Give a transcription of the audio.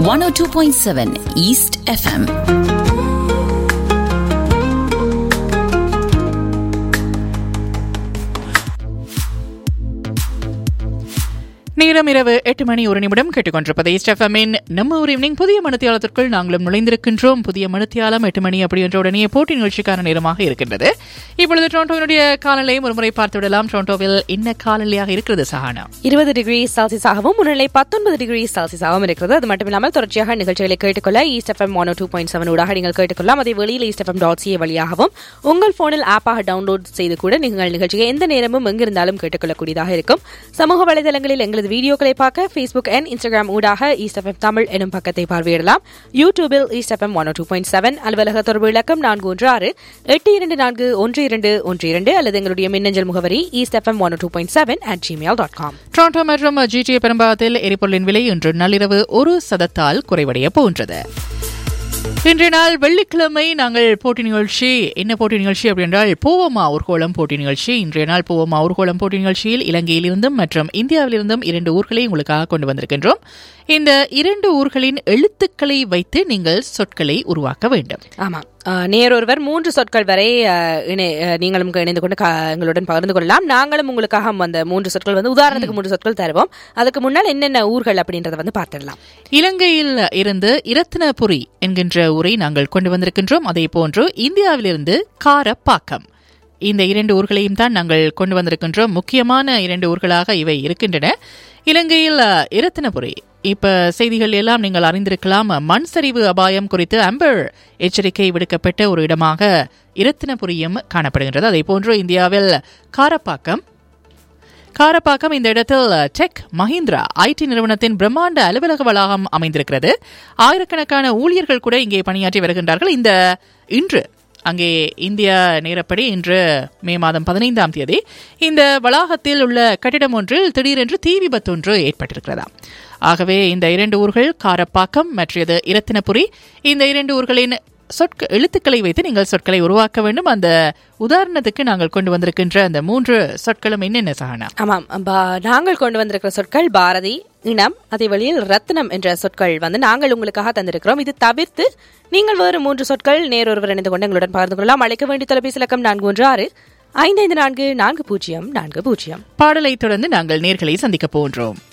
one O two point seven east FM நேரம் இரவு எட்டு மணி ஒரு நிமிடம் கேட்டுக்கொண்டிருப்பதை ஸ்டெஃபமின் நம்ம ஒரு ஈவினிங் புதிய மனுத்தியாலத்திற்குள் நாங்களும் நுழைந்திருக்கின்றோம் புதிய மனுத்தியாலம் எட்டு மணி அப்படி என்ற உடனே போட்டி நிகழ்ச்சிக்கான நேரமாக இருக்கின்றது இப்பொழுது டொரண்டோவினுடைய காலநிலையை ஒருமுறை பார்த்து விடலாம் டொரண்டோவில் என்ன காலநிலையாக இருக்கிறது சஹானா இருபது டிகிரி செல்சியஸாகவும் முன்னிலை பத்தொன்பது டிகிரி செல்சியஸாகவும் இருக்கிறது அது மட்டும் இல்லாமல் தொடர்ச்சியாக நிகழ்ச்சிகளை கேட்டுக்கொள்ள east FM one two point seven ஊடாக நீங்கள் கேட்டுக்கொள்ளலாம் அதே வெளியில் ஈஸ்ட் எஃப்எம் டாட் சிஏ வழியாகவும் உங்கள் போனில் ஆப்பாக டவுன்லோட் செய்து கூட நீங்கள் நிகழ்ச்சியை எந்த நேரமும் எங்கிருந்தாலும் கேட்டுக்கொள்ளக்கூடியதாக இருக்கும் சமூக வலைதளங்களில் எங்களது வீடியோக்களை பார்க்க ஃபேஸ்புக் அண்ட் இன்ஸ்டாகிராம் ஊடாக ஈஸ்ட் எஃப்எம் தமிழ் எனும் பக்கத்தை பார்வையிடலாம் யூடியூபில் east FM one two point seven அலுவலக தொடர்பு இலக்கம் நான்கு ஒன்று ஆறு எட்டு இரண்டு நான்கு ஒன்று இரண்டு ஒன்று இரண்டு அல்லது எங்களுடைய மின்னஞ்சல் முகவரி east FM one two point seven at Gmail dot com Toronto மற்றும் ஜிடிஏ பெரும்பாகத்தில் எரிபொருளின் விலை இன்று நள்ளிரவு ஒரு சதத்தால் குறைவடைய போன்றது இன்றைய நாள் வெள்ளிக்கிழமை நாங்கள் போட்டி நிகழ்ச்சி என்ன போட்டி நிகழ்ச்சி அப்படின்றால் பூவமா ஊர்கோளம் போட்டி நிகழ்ச்சி இன்றைய நாள் பூவமா ஊர்கோளம் போட்டி நிகழ்ச்சியில் இலங்கையிலிருந்தும் மற்றும் இந்தியாவிலிருந்தும் இரண்டு ஊர்களை உங்களுக்காக கொண்டு வந்திருக்கின்றோம் இந்த இரண்டு ஊர்களின் எழுத்துக்களை வைத்து நீங்கள் சொற்களை உருவாக்க வேண்டும் ஆமாம் அஹ், நேரொருவர் மூன்று சொற்கள் வரை அஹ், இணை- அஹ், நீங்களும் இணைந்து கொண்டு க- எங்களுடன் பகிர்ந்து கொள்ளலாம் நாங்களும் உங்களுக்காக அந்த மூன்று சொற்கள் வந்து உதாரணத்துக்கு மூன்று சொற்கள் தருவோம் அதுக்கு முன்னால் என்னென்ன ஊர்கள் அப்படின்றத வந்து பார்த்துடலாம் இலங்கையில் இருந்து இரத்தினபுரி என்கின்ற ஊரை நாங்கள் கொண்டு வந்திருக்கின்றோம் அதே போன்று இந்தியாவிலிருந்து காரப்பாக்கம் இந்த இரண்டு ஊர்களையும் தான் நாங்கள் கொண்டு வந்திருக்கின்றோம் முக்கியமான இரண்டு ஊர்களாக இவை இருக்கின்றன இலங்கையில் அஹ், இரத்தினபுரி இப்ப செய்திகள் எல்லாம் நீங்கள் அறிந்திருக்கலாம் மண் சரிவு அபாயம் குறித்து அம்பர் எச்சரிக்கை விடுக்கப்பட்ட ஒரு இடமாக இரத்தினபுரியும் காணப்படுகின்றது அதே போன்று இந்தியாவில் காரப்பாக்கம் காரப்பாக்கம் இந்த இடத்தில் டெக் மஹிந்திரா ஐடி நிறுவனத்தின் பிரம்மாண்ட அலுவலக வளாகம் அமைந்திருக்கிறது ஆயிரக்கணக்கான ஊழியர்கள் கூட இங்கே பணியாற்றி வருகின்றார்கள் இந்த இன்று அங்கே இந்திய நேரப்படி இன்று மே மாதம் பதினைந்தாம் தேதி இந்த வளாகத்தில் உள்ள கட்டிடம் ஒன்றில் திடீரென்று தீ விபத்து ஒன்று ஏற்பட்டிருக்கிறதாம் ஆகவே இந்த இரண்டு ஊர்கள் காரப்பாக்கம் மற்றது இரத்தினபுரி இந்த இரண்டு ஊர்களின் சொற்க எழுத்துக்களை வைத்து நீங்கள் சொற்களை உருவாக்க வேண்டும் அந்த உதாரணத்துக்கு நாங்கள் கொண்டு வந்திருக்கின்ற அந்த மூன்று சொற்களும் என்னென்ன சகனா ஆமாம் பா- நாங்கள் கொண்டு வந்திருக்கிற சொற்கள் பாரதி இனம் அதே வழியில் ரத்னம் என்ற சொற்கள் வந்து நாங்கள் உங்களுக்காக தந்திருக்கிறோம் இது தவிர்த்து நீங்கள் வேறு மூன்று சொற்கள் நேரொருவர் இணைந்து கொண்டு எங்களுடன் பகிர்ந்து கொள்ளலாம் அழைக்க வேண்டிய தொலைபேசி இலக்கம் நான்கு ஒன்று ஆறு ஐந்து ஐந்து நான்கு நான்கு பூஜ்ஜியம் நான்கு பூஜ்ஜியம் பாடலை தொடர்ந்து நாங்கள் நேர்களை சந்திக்க போன்றோம்